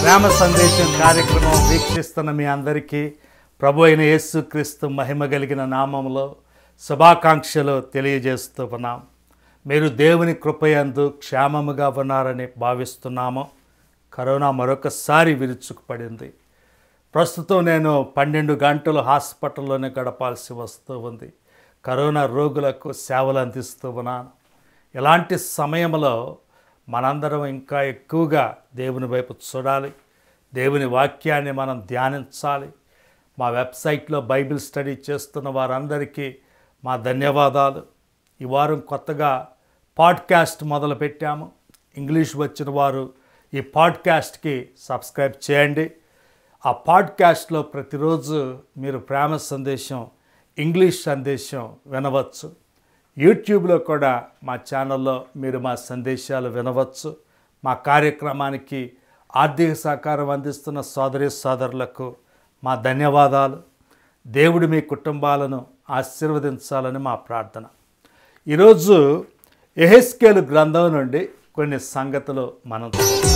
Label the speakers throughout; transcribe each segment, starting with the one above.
Speaker 1: ప్రేమ సందేశం కార్యక్రమం వీక్షిస్తున్న మీ అందరికీ ప్రభు అయిన యేసుక్రీస్తు మహిమ కలిగిన నామంలో శుభాకాంక్షలు తెలియజేస్తూ ఉన్నాం మీరు దేవుని కృపయందు క్షేమముగా ఉన్నారని భావిస్తున్నాము కరోనా మరొకసారి విరుచుకుపడింది ప్రస్తుతం నేను పన్నెండు గంటలు హాస్పిటల్లోనే గడపాల్సి వస్తూ ఉంది కరోనా రోగులకు సేవలు అందిస్తూ ఉన్నాను ఇలాంటి సమయంలో మనందరం ఇంకా ఎక్కువగా దేవుని వైపు చూడాలి దేవుని వాక్యాన్ని మనం ధ్యానించాలి మా వెబ్సైట్లో బైబిల్ స్టడీ చేస్తున్న వారందరికీ మా ధన్యవాదాలు ఈ వారం కొత్తగా పాడ్కాస్ట్ మొదలుపెట్టాము ఇంగ్లీష్ వచ్చిన వారు ఈ పాడ్కాస్ట్కి సబ్స్క్రైబ్ చేయండి ఆ పాడ్కాస్ట్లో ప్రతిరోజు మీరు ప్రేమ సందేశం ఇంగ్లీష్ సందేశం వినవచ్చు యూట్యూబ్లో కూడా మా ఛానల్లో మీరు మా సందేశాలు వినవచ్చు మా కార్యక్రమానికి ఆర్థిక సహకారం అందిస్తున్న సోదరి సోదరులకు మా ధన్యవాదాలు దేవుడు మీ కుటుంబాలను ఆశీర్వదించాలని మా ప్రార్థన ఈరోజు ఎహెస్కేలు గ్రంథం నుండి కొన్ని సంగతులు మనం చూద్దాం.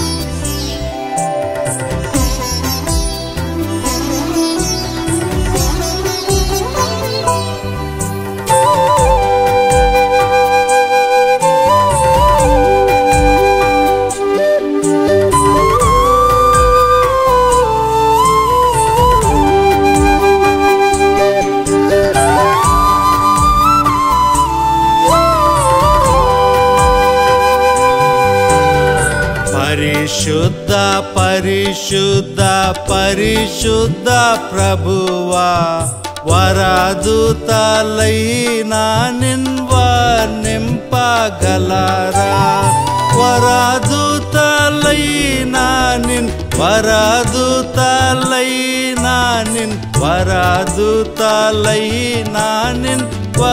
Speaker 2: పరిశుద్ధ పరిశుద్ధ పరిశుద్ధ ప్రభువా వరాదుతలైనా నిన్వర్ణింపగలరా వరాదుతలైనా నిన్ వరాదుతలైనా నిన్ వరాదుతలైనా నిన్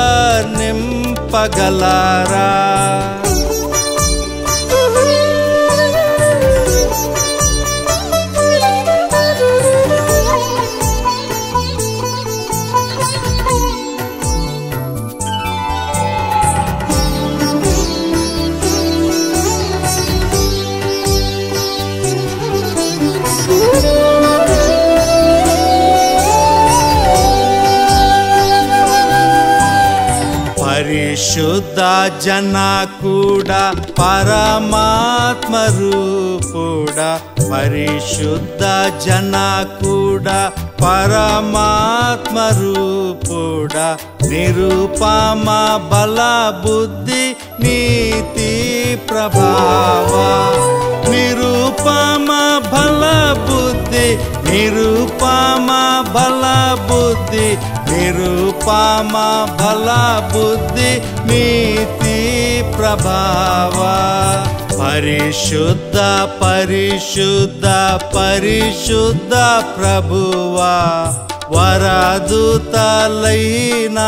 Speaker 2: వర్ణింపగలరా పరిశుద్ధ జన కూడా పరమాత్మ రూపుడా పరిశుద్ధ జన కూడా పరమాత్మ రూపుడా నిరుపమ బల బుద్ధి నీతి ప్రభావ నిరుపమ బల బుద్ధి నిరుపమ బల బుద్ధి నిరుపమ బల బుద్ధి నీతి ప్రభావ పరిశుద్ధ పరిశుద్ధ పరిశుద్ధ ప్రభువా వరాదుతలైనా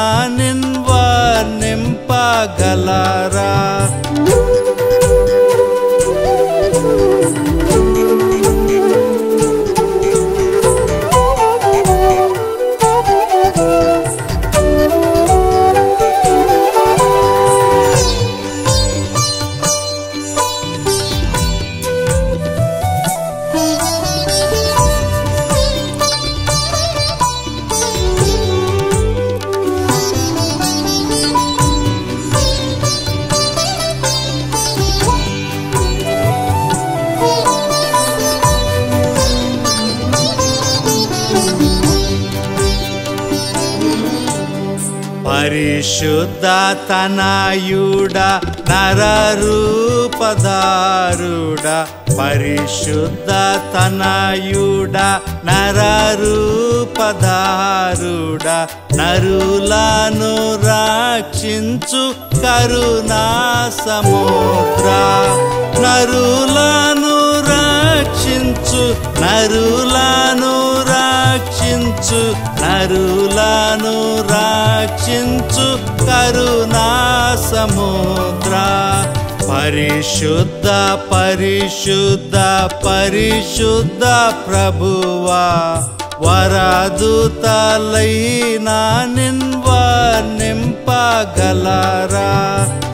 Speaker 2: నిన్వర్ణింపగలరా పరిశుద్ధ తనయుడ నరరూపదారుడ పరిశుద్ధ తనయుడ నరరూపదారుడ నరులను రక్షించు కరుణా సముద్ర నరులను రక్షించు నరులను రక్షించు నరులను రక్షించు కరుణా సముద్ర పరిశుద్ధ పరిశుద్ధ పరిశుద్ధ ప్రభువా వరాదుతలైనా నిన్వర్ణింపగలరా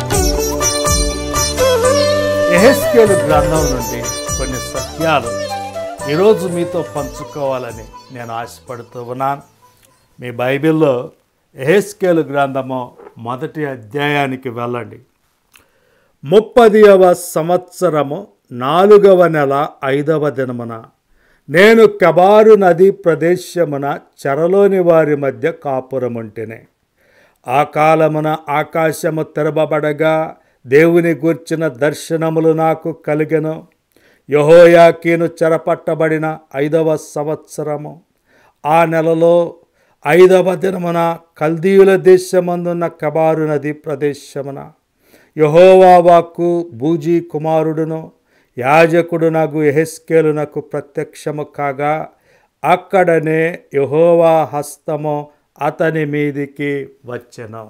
Speaker 1: ఎహెస్కేలు గ్రంథం నుండి కొన్ని సత్యాలు ఈరోజు మీతో పంచుకోవాలని నేను ఆశపడుతూ ఉన్నాను మీ బైబిల్లో ఎహెస్కేలు గ్రంథము మొదటి అధ్యాయానికి వెళ్ళండి ముప్పదియవ సంవత్సరము నాలుగవ నెల ఐదవ దినమున నేను కబారు నది ప్రదేశమున చెరలోని వారి మధ్య కాపురముంటేనే ఆ కాలమున ఆకాశము తెరవబడగా దేవుని గూర్చిన దర్శనములు నాకు కలిగెను యహోయాకీను చెరపట్టబడిన ఐదవ సంవత్సరము ఆ నెలలో ఐదవ దినమున కల్దీయుల దేశమందున్న కబారు నది ప్రదేశమున యహోవా వాక్కు బూజీ కుమారుడును యాజకుడు నాకు ఎహెస్కేలునకు ప్రత్యక్షము కాగా అక్కడనే యహోవా హస్తము అతని మీదికి వచ్చెను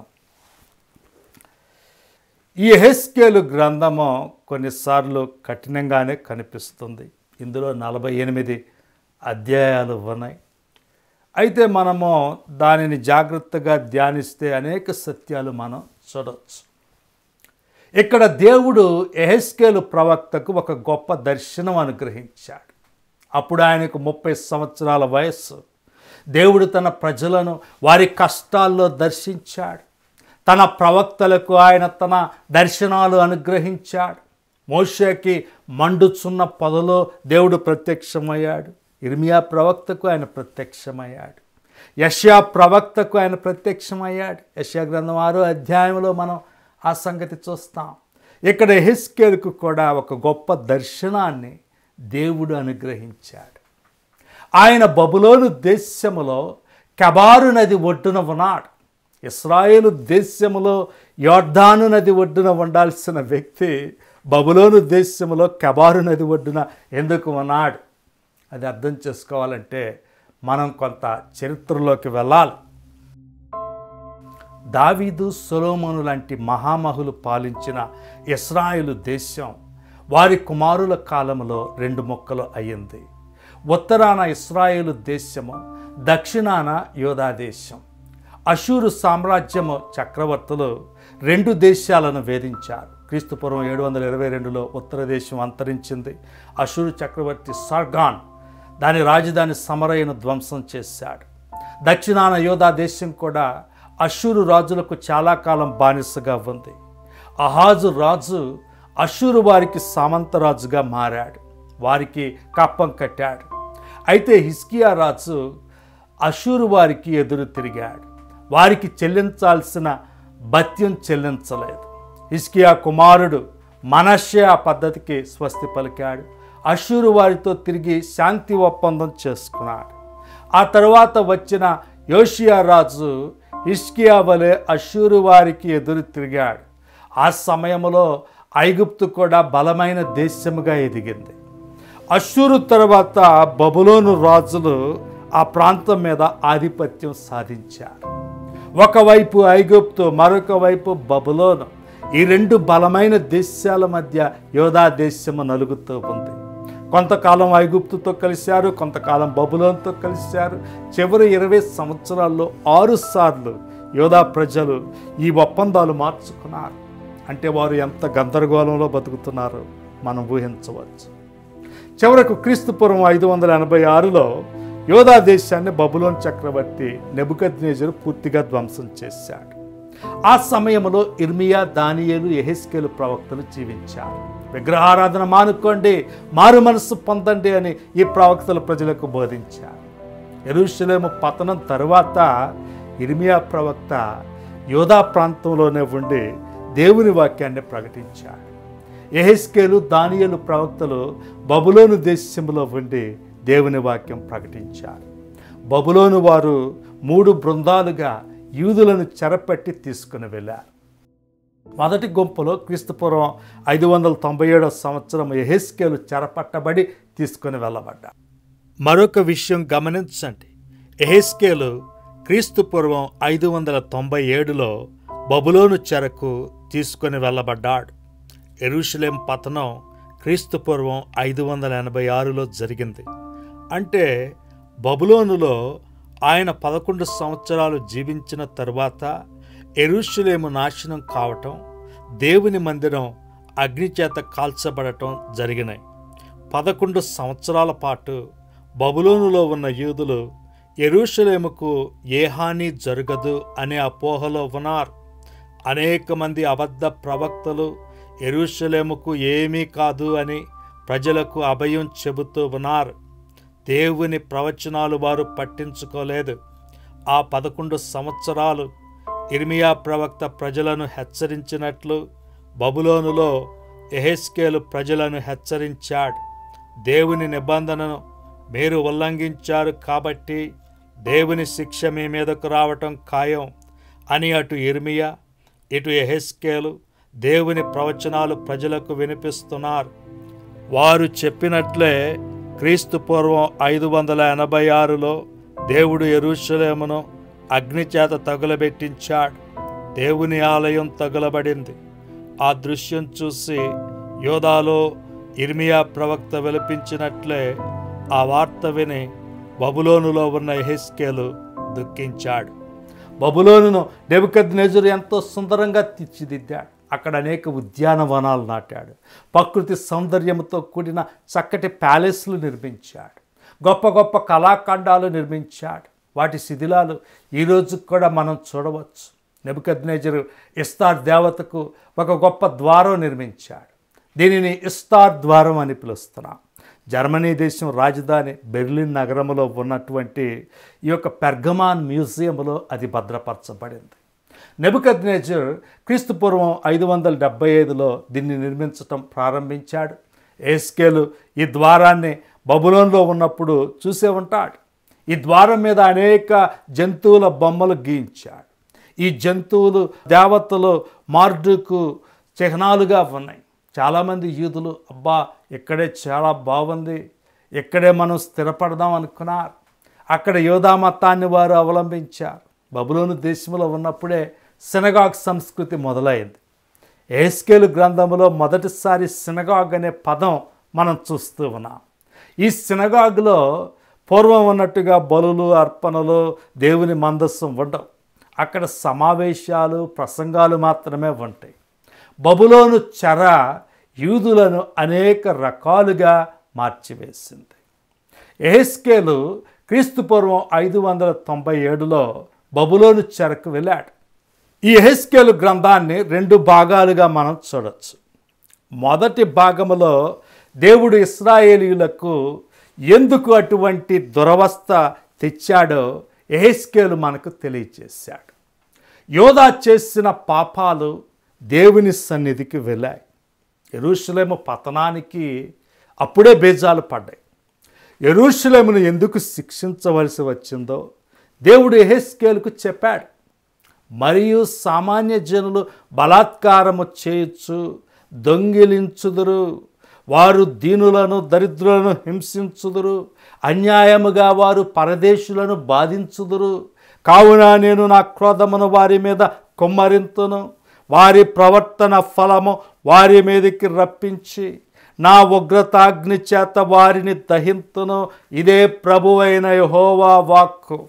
Speaker 1: ఈ ఎహెస్కేలు గ్రంథము కొన్నిసార్లు కఠినంగానే కనిపిస్తుంది ఇందులో నలభై ఎనిమిది అధ్యాయాలు ఉన్నాయి అయితే మనము దానిని జాగ్రత్తగా ధ్యానిస్తే అనేక సత్యాలు మనం చూడవచ్చు ఇక్కడ దేవుడు ఎహెస్కేలు ప్రవక్తకు ఒక గొప్ప దర్శనం అనుగ్రహించాడు అప్పుడు ఆయనకు ముప్పై సంవత్సరాల వయస్సు దేవుడు తన ప్రజలను వారి కష్టాల్లో దర్శించాడు తన ప్రవక్తలకు ఆయన తన దర్శనాలు అనుగ్రహించాడు మోషేకి మండుచున్న పొదలో దేవుడు ప్రత్యక్షమయ్యాడు ఇర్మియా ప్రవక్తకు ఆయన ప్రత్యక్షమయ్యాడు యష్యా ప్రవక్తకు ఆయన ప్రత్యక్షమయ్యాడు యష్యా గ్రంథం ఆరో అధ్యాయంలో మనం ఆ సంగతి చూస్తాం ఇక్కడ ఎహిస్కేల్కు కూడా ఒక గొప్ప దర్శనాన్ని దేవుడు అనుగ్రహించాడు ఆయన బబులోను దేశములో కబారు నది ఒడ్డున ఉన్నాడు ఇస్రాయేలు దేశములో యోర్ధాను నది ఒడ్డున ఉండాల్సిన వ్యక్తి బబులోను దేశములో కబారు నది ఒడ్డున ఎందుకు ఉన్నాడు అది అర్థం చేసుకోవాలంటే మనం కొంత చరిత్రలోకి వెళ్ళాలి దావీదు సొలోమోను లాంటి మహామహులు పాలించిన ఇస్రాయేలు దేశం వారి కుమారుల కాలంలో రెండు మొక్కలు అయ్యింది ఉత్తరాన ఇస్రాయేలు దేశము దక్షిణాన యోధా దేశం అషూరు సామ్రాజ్యము చక్రవర్తులు రెండు దేశాలను వేధించారు క్రీస్తుపూర్వం ఏడు వందల ఇరవై రెండులో ఉత్తర దేశం అంతరించింది అషూరు చక్రవర్తి సార్గాన్ దాని రాజధాని సమరయ్యను ధ్వంసం చేశాడు దక్షిణాన యోధా దేశం కూడా అషూరు రాజులకు చాలా కాలం బానిసగా ఉంది అహాజు రాజు అషూరు వారికి సామంతరాజుగా మారాడు వారికి కప్పం కట్టాడు అయితే హిస్కియా రాజు అషూరు వారికి ఎదురు తిరిగాడు వారికి చెల్లించాల్సిన భత్యం చెల్లించలేదు హిస్కియా కుమారుడు మనషే ఆ పద్ధతికి స్వస్తి పలికాడు అషూరు వారితో తిరిగి శాంతి ఒప్పందం చేసుకున్నాడు ఆ తరువాత వచ్చిన యోషియా రాజు హిస్కియా వలె అషూరు వారికి ఎదురు తిరిగాడు ఆ సమయంలో ఐగుప్తు కూడా బలమైన దేశముగా ఎదిగింది అషూరు తర్వాత బబులోను రాజులు ఆ ప్రాంతం మీద ఆధిపత్యం సాధించారు ఒకవైపు ఐగుప్తు మరొక వైపు బబులోను ఈ రెండు బలమైన దేశాల మధ్య యోధా దేశము నలుగుతూ ఉంది కొంతకాలం ఐగుప్తుతో కలిశారు కొంతకాలం బబులోన్తో కలిశారు చివరి ఇరవై సంవత్సరాల్లో ఆరు సార్లు యోధా ప్రజలు ఈ ఒప్పందాలు మార్చుకున్నారు అంటే వారు ఎంత గందరగోళంలో బతుకుతున్నారో మనం ఊహించవచ్చు చివరకు క్రీస్తుపురం ఐదు వందల ఎనభై ఆరులో యోధా దేశాన్ని బబులోన్ చక్రవర్తి నెబుకద్నేజరు పూర్తిగా ధ్వంసం చేశాడు ఆ సమయంలో ఇర్మియా దానియేలు ఎహెస్కేలు ప్రవక్తలు జీవించారు విగ్రహారాధన మానుకోండి మారు మనస్సు పొందండి అని ఈ ప్రవక్తలు ప్రజలకు బోధించారు ఎరుషలేము పతనం తరువాత ఇర్మియా ప్రవక్త యోధా ప్రాంతంలోనే ఉండి దేవుని వాక్యాన్ని ప్రకటించాడు ఎహెస్కేలు దానియేలు ప్రవక్తలు బబులోను దేశంలో ఉండి దేవుని వాక్యం ప్రకటించారు బబులోను వారు మూడు బృందాలుగా యూదులను చెరపట్టి తీసుకుని వెళ్ళారు మొదటి గుంపులో క్రీస్తుపూర్వం ఐదు వందల తొంభై ఏడవ సంవత్సరం ఎహెస్కేలు చెరపట్టబడి తీసుకుని వెళ్ళబడ్డారు మరొక విషయం గమనించండి ఎహెస్కేలు క్రీస్తుపూర్వం ఐదు వందల తొంభై ఏడులో బబులోను చెరకు తీసుకుని వెళ్ళబడ్డాడు ఎరుషలేం పతనం క్రీస్తుపూర్వం ఐదు వందల ఎనభై ఆరులో జరిగింది అంటే బబులోనులో ఆయన పదకొండు సంవత్సరాలు జీవించిన తరువాత ఎరుషలేము నాశనం కావటం దేవుని మందిరం అగ్నిచేత కాల్చబడటం జరిగినాయి పదకొండు సంవత్సరాల పాటు బబులోనులో ఉన్న యూదులు ఎరుషలేముకు ఏ హాని జరగదు అనే అపోహలో ఉన్నారు అనేక మంది అబద్ధ ప్రవక్తలు ఎరుషలేముకు ఏమీ కాదు అని ప్రజలకు అభయం చెబుతూ ఉన్నారు దేవుని ప్రవచనాలు వారు పట్టించుకోలేదు ఆ పదకొండు సంవత్సరాలు ఇర్మియా ప్రవక్త ప్రజలను హెచ్చరించినట్లు బబులోనులో ఎహెస్కేలు ప్రజలను హెచ్చరించాడు దేవుని నిబంధనను మీరు ఉల్లంఘించారు కాబట్టి దేవుని శిక్ష మీ మీదకు రావటం ఖాయం అని అటు ఇర్మియా ఇటు ఎహెస్కేలు దేవుని ప్రవచనాలు ప్రజలకు వినిపిస్తున్నారు వారు చెప్పినట్లే క్రీస్తు పూర్వం ఐదు వందల ఎనభై ఆరులో దేవుడు ఎరుషలేమును అగ్నిచేత తగులబెట్టించాడు దేవుని ఆలయం తగులబడింది ఆ దృశ్యం చూసి యోధాలో ఇర్మియా ప్రవక్త విలపించినట్లే ఆ వార్త విని బబులోనులో ఉన్న ఎహెస్కేలు దుఃఖించాడు బబులోనును నెబుకద్నెజరు ఎంతో సుందరంగా తీర్చిదిద్దాడు అక్కడ అనేక ఉద్యానవనాలు నాటాడు ప్రకృతి సౌందర్యంతో కూడిన చక్కటి ప్యాలెస్లు నిర్మించాడు గొప్ప గొప్ప కళాఖండాలు నిర్మించాడు వాటి శిథిలాలు ఈ రోజు కూడా మనం చూడవచ్చు నెబుకద్నేజరు ఇస్తార్ దేవతకు ఒక గొప్ప ద్వారం నిర్మించాడు దీనిని ఇస్తార్ ద్వారం అని పిలుస్తున్నాం జర్మనీ దేశం రాజధాని బెర్లిన్ నగరంలో ఉన్నటువంటి ఈ యొక్క పెర్గమాన్ మ్యూజియంలో అది భద్రపరచబడింది నెబుకద్నేజర్ క్రీస్తు పూర్వం ఐదు వందల డెబ్బై ఐదులో దీన్ని నిర్మించటం ప్రారంభించాడు ఏస్కేలు ఈ ద్వారాన్ని బబులోన్లో ఉన్నప్పుడు చూసే ఉంటాడు ఈ ద్వారం మీద అనేక జంతువుల బొమ్మలు గీయించాడు ఈ జంతువులు దేవతలు మార్డుకు చిహ్నాలుగా ఉన్నాయి చాలామంది యూదులు అబ్బా ఇక్కడే చాలా బాగుంది ఇక్కడే మనం స్థిరపడదాం అనుకున్నారు అక్కడ యోధా మతాన్ని వారు అవలంబించారు బబులోను దేశంలో ఉన్నప్పుడే సినగాగ్ సంస్కృతి మొదలైంది ఏస్కేలు గ్రంథంలో మొదటిసారి సినగాగ్ అనే పదం మనం చూస్తూ ఉన్నాం ఈ సినగాగ్లో పూర్వం ఉన్నట్టుగా బలులు అర్పణలు దేవుని మందస్సం ఉండవు అక్కడ సమావేశాలు ప్రసంగాలు మాత్రమే ఉంటాయి బబులోను చెర యూదులను అనేక రకాలుగా మార్చివేసింది ఎహెస్కేలు క్రీస్తు పూర్వం ఐదు వందల తొంభై ఏడులో బబులోను చెరకు వెళ్ళాడు ఈ ఎహెస్కేలు గ్రంథాన్ని రెండు భాగాలుగా మనం చూడొచ్చు మొదటి భాగములో దేవుడు ఇస్రాయేలీయులకు ఎందుకు అటువంటి దురవస్థ తెచ్చాడో ఎహెస్కేలు మనకు తెలియచేశాడు యోధా చేసిన పాపాలు దేవుని సన్నిధికి వెళ్ళాయి ఎరుషలేము పతనానికి అప్పుడే బీజాలు పడ్డాయి ఎరుషలేమును ఎందుకు శిక్షించవలసి వచ్చిందో దేవుడు ఎహెస్కేలుకు చెప్పాడు మరియు సామాన్య జనులు బలాత్కారము చేయొచ్చు దొంగిలించుదురు వారు దీనులను దరిద్రులను హింసించుదురు అన్యాయముగా వారు పరదేశులను బాధించుదురు కావున నేను నా క్రోధమును వారి మీద కుమ్మరింతును వారి ప్రవర్తన ఫలము వారి మీదకి రప్పించి నా ఉగ్రతాగ్ని చేత వారిని దహింతును ఇదే ప్రభువైన యహోవా వాక్కు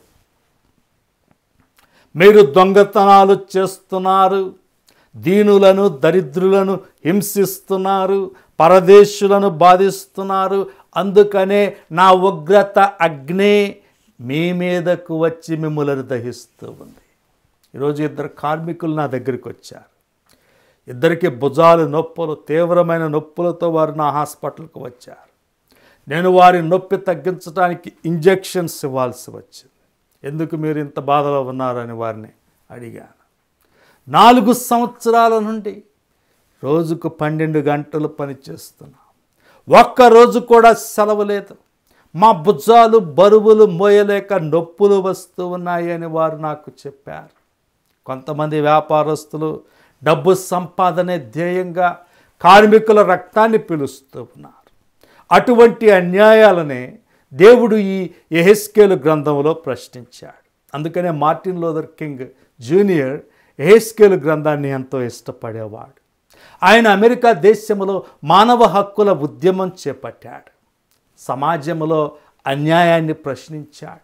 Speaker 1: మీరు దొంగతనాలు చేస్తున్నారు దీనులను దరిద్రులను హింసిస్తున్నారు పరదేశులను బాధిస్తున్నారు అందుకనే నా ఉగ్రత అగ్ని మీ మీదకు వచ్చి మిమ్మల్ని దహిస్తూ ఉంది ఈరోజు ఇద్దరు కార్మికులు నా దగ్గరికి వచ్చారు ఇద్దరికి భుజాలు నొప్పులు తీవ్రమైన నొప్పులతో వారు నా హాస్పిటల్కి వచ్చారు నేను వారి నొప్పి తగ్గించడానికి ఇంజెక్షన్స్ ఇవ్వాల్సి వచ్చింది ఎందుకు మీరు ఇంత బాధలో ఉన్నారని వారిని అడిగాను నాలుగు సంవత్సరాల నుండి రోజుకు పన్నెండు గంటలు పనిచేస్తున్నాం ఒక్క రోజు కూడా సెలవు లేదు మా భుజాలు బరువులు మోయలేక నొప్పులు వస్తూ ఉన్నాయి అని వారు నాకు చెప్పారు కొంతమంది వ్యాపారస్తులు డబ్బు సంపాదనే ధ్యేయంగా కార్మికుల రక్తాన్ని పిలుస్తూ ఉన్నారు అటువంటి అన్యాయాలనే దేవుడు ఈ ఎహెస్కేలు గ్రంథంలో ప్రశ్నించాడు అందుకనే మార్టిన్ లోదర్ కింగ్ జూనియర్ ఎహెస్కేలు గ్రంథాన్ని ఎంతో ఇష్టపడేవాడు ఆయన అమెరికా దేశంలో మానవ హక్కుల ఉద్యమం చేపట్టాడు సమాజంలో అన్యాయాన్ని ప్రశ్నించాడు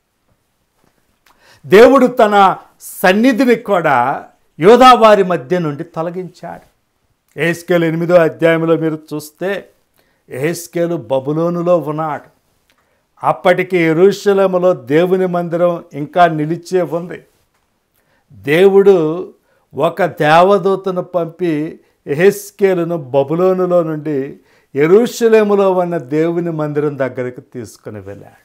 Speaker 1: దేవుడు తన సన్నిధిని కూడా యోధావారి మధ్య నుండి తొలగించాడు ఏస్కేల్ ఎనిమిదో అధ్యాయంలో మీరు చూస్తే ఎహెస్కేలు బబులోనులో ఉన్నాడు అప్పటికి ఎరుషలేములో దేవుని మందిరం ఇంకా నిలిచే ఉంది దేవుడు ఒక దేవదూతను పంపి ఎహెస్కేలును బబులోనులో నుండి ఎరుషలేములో ఉన్న దేవుని మందిరం దగ్గరకు తీసుకుని వెళ్ళాడు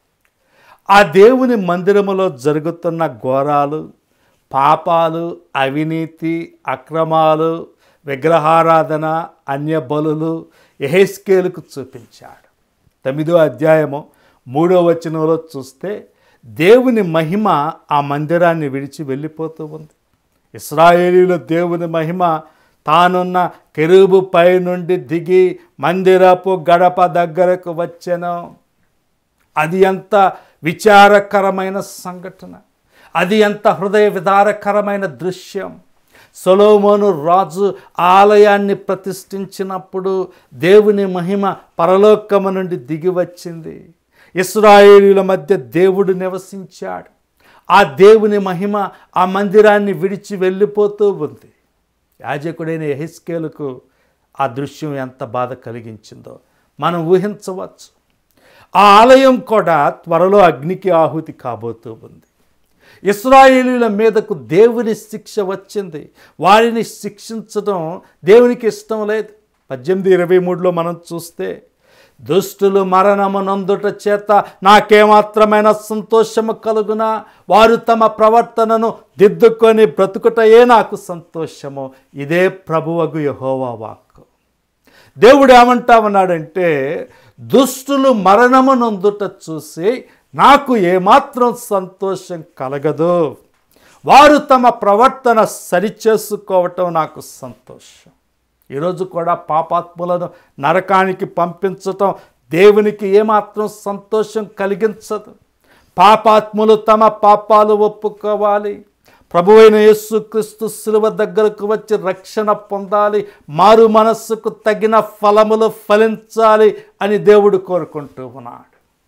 Speaker 1: ఆ దేవుని మందిరములో జరుగుతున్న ఘోరాలు పాపాలు అవినీతి అక్రమాలు విగ్రహారాధన అన్య బలులు ఎహెస్కేలుకు చూపించాడు తొమ్మిదో అధ్యాయము మూడో వచనంలో చూస్తే దేవుని మహిమ ఆ మందిరాన్ని విడిచి వెళ్ళిపోతూ ఉంది ఇస్రాయేలీల దేవుని మహిమ తానున్న కెరూబు పై నుండి దిగి మందిరపు గడప దగ్గరకు వచ్చెను అది ఎంత విచారకరమైన సంఘటన అది ఎంత హృదయ విదారకరమైన దృశ్యం సొలోమోను రాజు ఆలయాన్ని ప్రతిష్ఠించినప్పుడు దేవుని మహిమ పరలోకము నుండి దిగి వచ్చింది ఇస్రాయేలీల మధ్య దేవుడు నివసించాడు ఆ దేవుని మహిమ ఆ మందిరాన్ని విడిచి వెళ్ళిపోతూ ఉంది యాజకుడైన ఎహెస్కేలుకు ఆ దృశ్యం ఎంత బాధ కలిగించిందో మనం ఊహించవచ్చు ఆ ఆలయం కూడా త్వరలో అగ్నికి ఆహుతి కాబోతూ ఉంది ఇస్రాయేలీల మీదకు దేవుని శిక్ష వచ్చింది వారిని శిక్షించడం దేవునికి ఇష్టం లేదు పద్దెనిమిది ఇరవై మూడులో మనం చూస్తే దుష్టులు మరణము నందుట చేత నాకేమాత్రమైన సంతోషము కలుగునా వారు తమ ప్రవర్తనను దిద్దుకొని బ్రతుకుటయే నాకు సంతోషము ఇదే ప్రభువగు యహోవా వాక్కు దేవుడు ఏమంటా ఉన్నాడంటే దుష్టులు మరణము నందుట చూసి నాకు ఏమాత్రం సంతోషం కలగదు వారు తమ ప్రవర్తన సరిచేసుకోవటం నాకు సంతోషం ఈరోజు కూడా పాపాత్ములను నరకానికి పంపించటం దేవునికి ఏమాత్రం సంతోషం కలిగించదు పాపాత్ములు తమ పాపాలు ఒప్పుకోవాలి ప్రభువైన యేసుక్రీస్తు శిలువ దగ్గరకు వచ్చి రక్షణ పొందాలి మారు మనస్సుకు తగిన ఫలములు ఫలించాలి అని దేవుడు కోరుకుంటూ ఉన్నాడు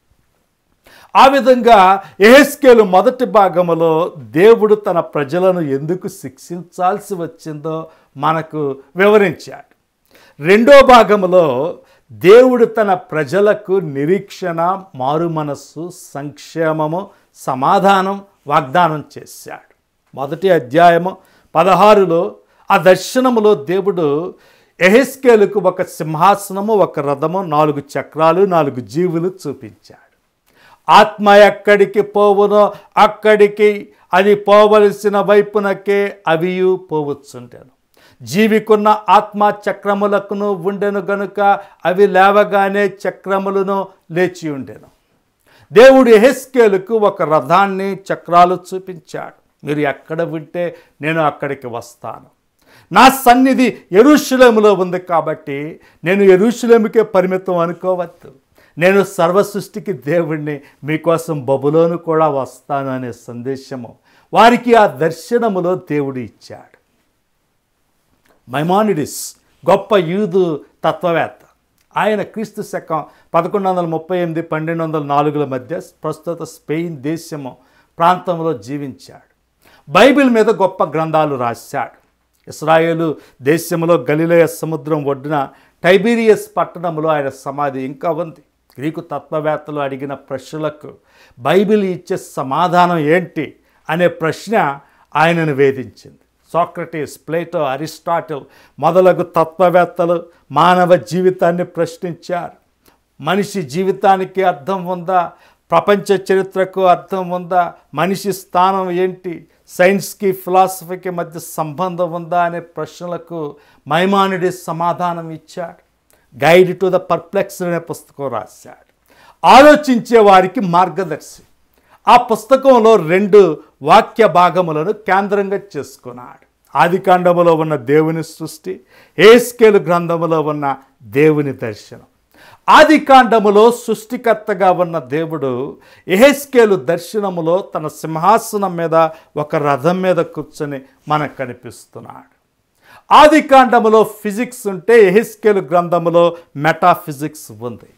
Speaker 1: ఆ విధంగా ఎహెస్కేలు మొదటి భాగములో దేవుడు తన ప్రజలను ఎందుకు శిక్షించాల్సి వచ్చిందో మనకు వివరించాడు రెండో భాగములో దేవుడు తన ప్రజలకు నిరీక్షణ మారు మనస్సు సంక్షేమము సమాధానం వాగ్దానం చేశాడు మొదటి అధ్యాయము పదహారులో ఆ దర్శనములో దేవుడు ఎహెస్కేలుకు ఒక సింహాసనము ఒక రథము నాలుగు చక్రాలు నాలుగు జీవులు చూపించాడు ఆత్మ ఎక్కడికి పోవునో అక్కడికి అది పోవలసిన వైపునకే అవియు పోవచ్చుంటాను జీవికున్న ఆత్మ చక్రములకును ఉండెను గనుక అవి లేవగానే చక్రములను లేచి ఉండెను దేవుడు ఎహెస్కేలుకు ఒక రథాన్ని చక్రాలు చూపించాడు మీరు ఎక్కడ వింటే నేను అక్కడికి వస్తాను నా సన్నిధి ఎరుషులేములో ఉంది కాబట్టి నేను ఎరుషులేముకే పరిమితం అనుకోవద్దు నేను సర్వ సృష్టికి దేవుణ్ణి మీకోసం బబులోను కూడా వస్తాను అనే సందేశము వారికి ఆ దర్శనములో దేవుడు ఇచ్చాడు మైమానిడిస్ గొప్ప యూదు తత్వవేత్త ఆయన క్రీస్తు శకం పదకొండు వందల ముప్పై ఎనిమిది పన్నెండు వందల నాలుగుల మధ్య ప్రస్తుత స్పెయిన్ దేశము ప్రాంతంలో జీవించాడు బైబిల్ మీద గొప్ప గ్రంథాలు రాశాడు ఇస్రాయేలు దేశంలో గలిలయ సముద్రం ఒడ్డున టైబీరియస్ పట్టణంలో ఆయన సమాధి ఇంకా ఉంది గ్రీకు తత్వవేత్తలు అడిగిన ప్రశ్నలకు బైబిల్ ఇచ్చే సమాధానం ఏంటి అనే ప్రశ్న ఆయనను వేధించింది సోక్రటీస్ ప్లేటో అరిస్టాటిల్ మొదలగు తత్వవేత్తలు మానవ జీవితాన్ని ప్రశ్నించారు మనిషి జీవితానికి అర్థం ఉందా ప్రపంచ చరిత్రకు అర్థం ఉందా మనిషి స్థానం ఏంటి సైన్స్కి ఫిలాసఫీకి మధ్య సంబంధం ఉందా అనే ప్రశ్నలకు మైమానుడి సమాధానం ఇచ్చాడు గైడ్ టు ద పర్ప్లెక్స్ అనే పుస్తకం రాశాడు ఆలోచించే వారికి మార్గదర్శి ఆ పుస్తకంలో రెండు వాక్య భాగములను కేంద్రంగా చేసుకున్నాడు ఆదికాండములో ఉన్న దేవుని సృష్టి ఏస్కేలు గ్రంథములో ఉన్న దేవుని దర్శనం ఆదికాండములో సృష్టికర్తగా ఉన్న దేవుడు ఎహెస్కేలు దర్శనములో తన సింహాసనం మీద ఒక రథం మీద కూర్చొని మనకు కనిపిస్తున్నాడు ఆదికాండములో ఫిజిక్స్ ఉంటే ఎహెస్కేలు గ్రంథములో మెటాఫిజిక్స్ ఉంది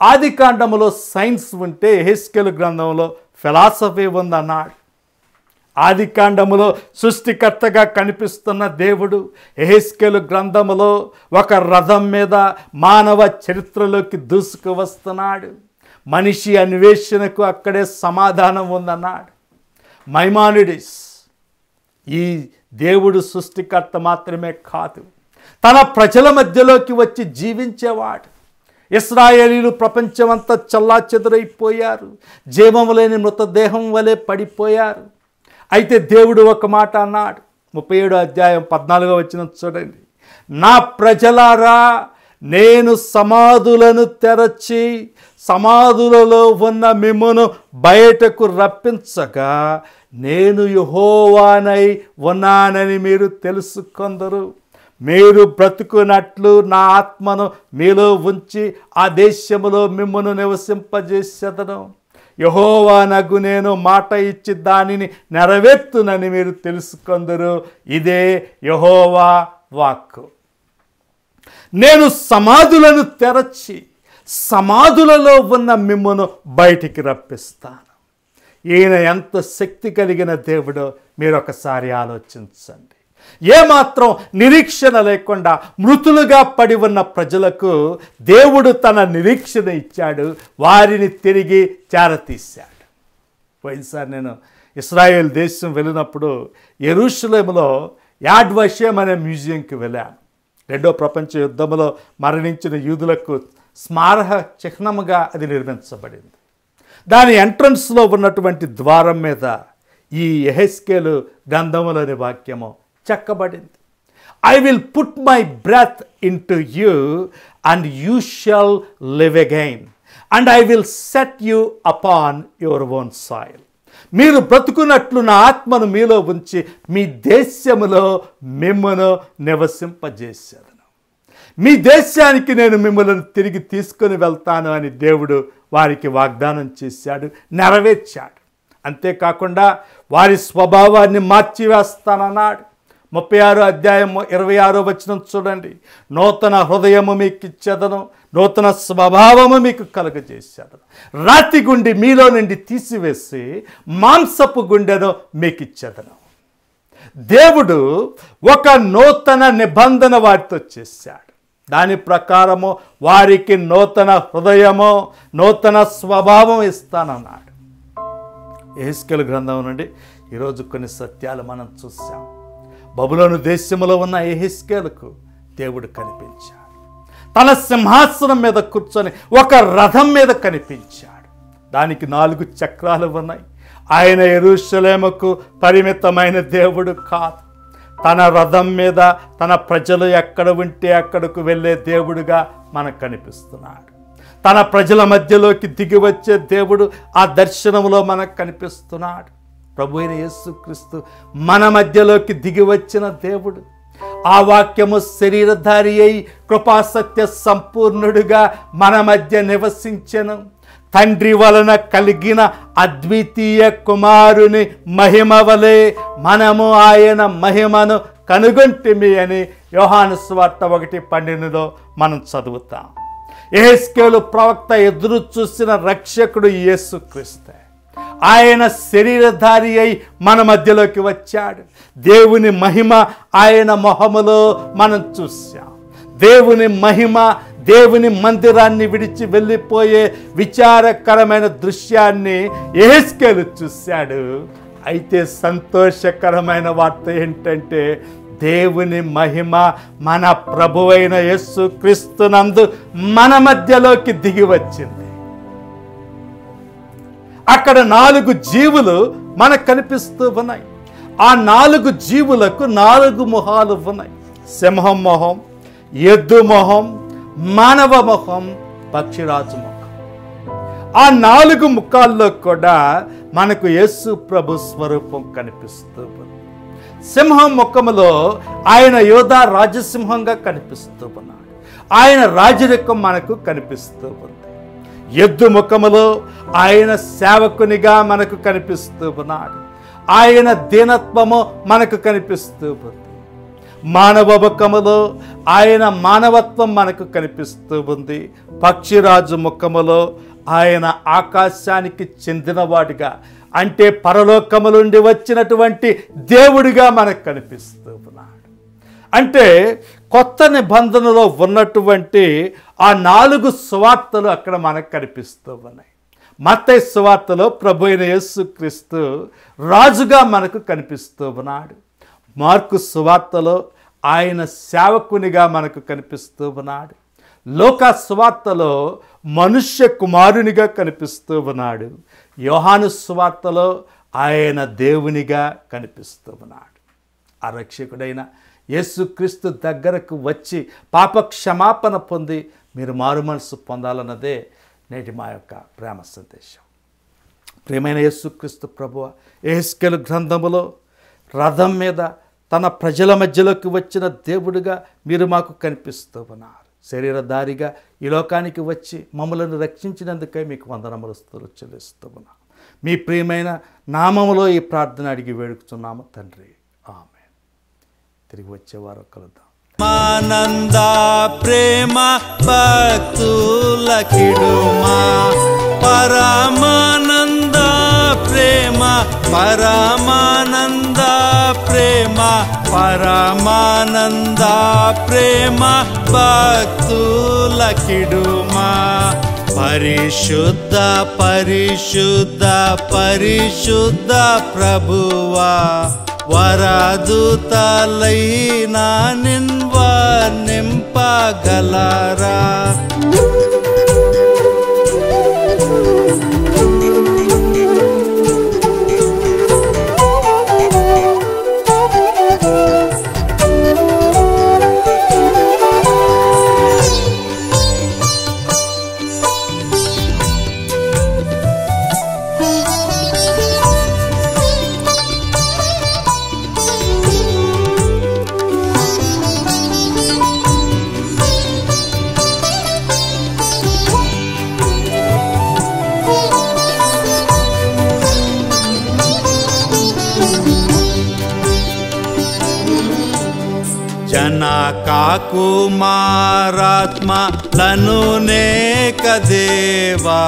Speaker 1: ఆదికాండములో సైన్స్ ఉంటే ఎహెస్కేలు గ్రంథంలో ఫిలాసఫీ ఉందన్నాడు ఆది కాండములో సృష్టికర్తగా కనిపిస్తున్న దేవుడు ఎహెస్కెలు గ్రంథములో ఒక రథం మీద మానవ చరిత్రలోకి దూసుకు వస్తున్నాడు మనిషి అన్వేషణకు అక్కడే సమాధానం ఉందన్నాడు మైమానిడిస్ ఈ దేవుడు సృష్టికర్త మాత్రమే కాదు తన ప్రజల మధ్యలోకి వచ్చి జీవించేవాడు ఇస్రాయేలీలు ప్రపంచమంతా చల్లా చెదురైపోయారు జీవము లేని మృతదేహం వలె పడిపోయారు అయితే దేవుడు ఒక మాట అన్నాడు ముప్పై ఏడో అధ్యాయం పద్నాలుగో వచ్చిన చూడండి నా ప్రజలారా నేను సమాధులను తెరచి సమాధులలో ఉన్న మిమ్మును బయటకు రప్పించగా నేను యహోవానై ఉన్నానని మీరు తెలుసుకొందరు మీరు బ్రతుకున్నట్లు నా ఆత్మను మీలో ఉంచి ఆ దేశములో మిమ్మను నివసింపజేసేదను యహోవా నగు నేను మాట ఇచ్చి దానిని నెరవేర్తునని మీరు తెలుసుకొందరు ఇదే యహోవా వాక్కు నేను సమాధులను తెరచి సమాధులలో ఉన్న మిమ్మను బయటికి రప్పిస్తాను ఈయన ఎంత శక్తి కలిగిన దేవుడో మీరు ఒకసారి ఆలోచించండి ఏమాత్రం నిరీక్షణ లేకుండా మృతులుగా పడి ఉన్న ప్రజలకు దేవుడు తన నిరీక్షణ ఇచ్చాడు వారిని తిరిగి చేరతీశాడు పోయినసారి నేను ఇస్రాయేల్ దేశం వెళ్ళినప్పుడు ఎరుషలేములో యాడ్ వషయం అనే మ్యూజియంకి వెళ్ళాను రెండో ప్రపంచ యుద్ధంలో మరణించిన యూదులకు స్మారక చిహ్నముగా అది నిర్మించబడింది దాని ఎంట్రన్స్లో ఉన్నటువంటి ద్వారం మీద ఈ ఎహెస్కేలు గ్రంథములోని వాక్యము చెక్కబడింది I will put my breath into you and you shall live again and I will set you upon your own soil మీరు బ్రతుకున్నట్లు నా ఆత్మను మీలో ఉంచి మీ దేశములో మిమ్మను నివసింపజేసేదను మీ దేశానికి నేను మిమ్మల్ని తిరిగి తీసుకొని వెళ్తాను అని దేవుడు వారికి వాగ్దానం చేశాడు నెరవేర్చాడు అంతేకాకుండా వారి స్వభావాన్ని మార్చివేస్తానన్నాడు ముప్పై ఆరో అధ్యాయం ఇరవై ఆరో వచనం చూడండి నూతన హృదయము మీకు ఇచ్చేదను నూతన స్వభావము మీకు కలుగజేసేదను రాతి గుండి మీలో నుండి తీసివేసి మాంసపు గుండెను మీకు ఇచ్చేదను దేవుడు ఒక నూతన నిబంధన వారితో చేశాడు దాని ప్రకారము వారికి నూతన హృదయము నూతన స్వభావం ఇస్తానన్నాడు ఏస్కెల్ గ్రంథం నుండి ఈరోజు కొన్ని సత్యాలు మనం చూసాం బబులోను దేశంలో ఉన్న ఎహిస్కేలకు దేవుడు కనిపించాడు తన సింహాసనం మీద కూర్చొని ఒక రథం మీద కనిపించాడు దానికి నాలుగు చక్రాలు ఉన్నాయి ఆయన ఎరుషలేముకు పరిమితమైన దేవుడు కాదు తన రథం మీద తన ప్రజలు ఎక్కడ ఉంటే అక్కడకు వెళ్ళే దేవుడుగా మనకు కనిపిస్తున్నాడు తన ప్రజల మధ్యలోకి దిగి వచ్చే దేవుడు ఆ దర్శనంలో మనకు కనిపిస్తున్నాడు ప్రభు అయిన యేసుక్రీస్తు మన మధ్యలోకి దిగి వచ్చిన దేవుడు ఆ వాక్యము శరీరధారి అయి కృపాసత్య సంపూర్ణుడుగా మన మధ్య నివసించెను తండ్రి వలన కలిగిన అద్వితీయ కుమారుని మహిమ వలె మనము ఆయన మహిమను కనుగొంటిమి అని యోహాను స్వార్త ఒకటి పన్నెండులో మనం చదువుతాం ఏహెస్కేలు ప్రవక్త ఎదురు చూసిన రక్షకుడు యేసుక్రీస్తే ఆయన శరీరధారి అయి మన మధ్యలోకి వచ్చాడు దేవుని మహిమ ఆయన మొహములో మనం చూసాం దేవుని మహిమ దేవుని మందిరాన్ని విడిచి వెళ్ళిపోయే విచారకరమైన దృశ్యాన్ని ఏహెస్కేలు చూశాడు అయితే సంతోషకరమైన వార్త ఏంటంటే దేవుని మహిమ మన ప్రభువైన యేసు క్రీస్తునందు మన మధ్యలోకి దిగి వచ్చింది అక్కడ నాలుగు జీవులు మనకు కనిపిస్తూ ఉన్నాయి ఆ నాలుగు జీవులకు నాలుగు మొహాలు ఉన్నాయి సింహం మొహం ఎద్దు మొహం మానవ మొహం పక్షిరాజు మొహం ఆ నాలుగు ముఖాల్లో కూడా మనకు యేసు ప్రభు స్వరూపం కనిపిస్తూ ఉంది సింహం ముఖములో ఆయన యోధా రాజసింహంగా కనిపిస్తూ ఉన్నాడు ఆయన రాజరికం మనకు కనిపిస్తూ ఉంది ఎద్దు ముఖములో ఆయన సేవకునిగా మనకు కనిపిస్తూ ఉన్నాడు ఆయన దీనత్వము మనకు కనిపిస్తూ ఉంది మానవ ముఖములో ఆయన మానవత్వం మనకు కనిపిస్తూ ఉంది పక్షిరాజు ముఖములో ఆయన ఆకాశానికి చెందినవాడిగా అంటే పరలోకము నుండి వచ్చినటువంటి దేవుడిగా మనకు కనిపిస్తూ ఉన్నాడు అంటే కొత్త నిబంధనలో ఉన్నటువంటి ఆ నాలుగు సువార్తలు అక్కడ మనకు కనిపిస్తూ ఉన్నాయి మత్తయి సువార్తలో ప్రభు అయిన యేసుక్రీస్తు రాజుగా మనకు కనిపిస్తూ ఉన్నాడు మార్కు సువార్తలో ఆయన సేవకునిగా మనకు కనిపిస్తూ ఉన్నాడు లోక సువార్తలో మనుష్య కుమారునిగా కనిపిస్తూ ఉన్నాడు యోహాను సువార్తలో ఆయన దేవునిగా కనిపిస్తూ ఉన్నాడు ఆ రక్షకుడైన యేసుక్రీస్తు దగ్గరకు వచ్చి పాప క్షమాపణ పొంది మీరు మారు మనసు పొందాలన్నదే నేటి మా యొక్క ప్రేమ సందేశం ప్రియమైన యేసుక్రీస్తు ప్రభువ ఏహెస్కెలు గ్రంథములో రథం మీద తన ప్రజల మధ్యలోకి వచ్చిన దేవుడిగా మీరు మాకు కనిపిస్తూ ఉన్నారు శరీరధారిగా ఈ లోకానికి వచ్చి మమ్మలను రక్షించినందుకై మీకు వందనములు స్తుతులు చెల్లిస్తూ ఉన్నాం మీ ప్రియమైన నామములో ఈ ప్రార్థన అడిగి వేడుకుతున్నాము తండ్రి ఆమె తిరిగి వచ్చేవారు కలుద్దాం
Speaker 2: మానంద ప్రేమ భక్తుల కిడుమా పరమానంద ప్రేమ పరమానంద ప్రేమ పరమానంద ప్రేమ భక్తుల కిడుమా పరిశుద్ధ పరిశుద్ధ పరిశుద్ధ ప్రభువా వరదుతలైన నిన్వ నింపగలరా జనకాకుమారాత్మ లను నేక దేవా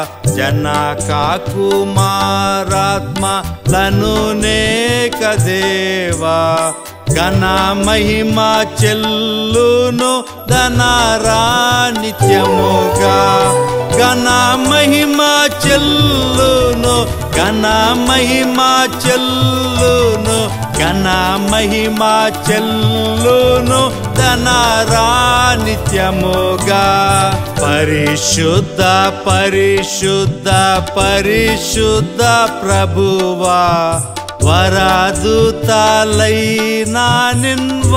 Speaker 2: జనకాకుమారాత్మ లను నేక దేవా ఘన మహిమ చెల్లును ధనరా నిత్యముగా ఘన మహిమ చెల్లును ఘన మహిమ చెల్లును ఘన మహిమ చెల్లును ధనరా నిత్యముగా పరిశుద్ధ పరిశుద్ధ పరిశుద్ధ ప్రభువా వరాదుతాలైనా నిన్వ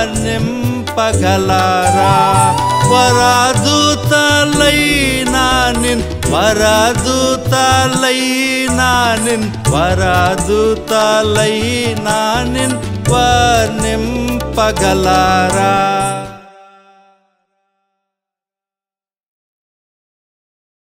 Speaker 2: నింపగలరా వరాదుతాలైనా నిన్ వరాదుతాలైనా నిన్ వరాదుతాలైనా నిన్ నింపగలరా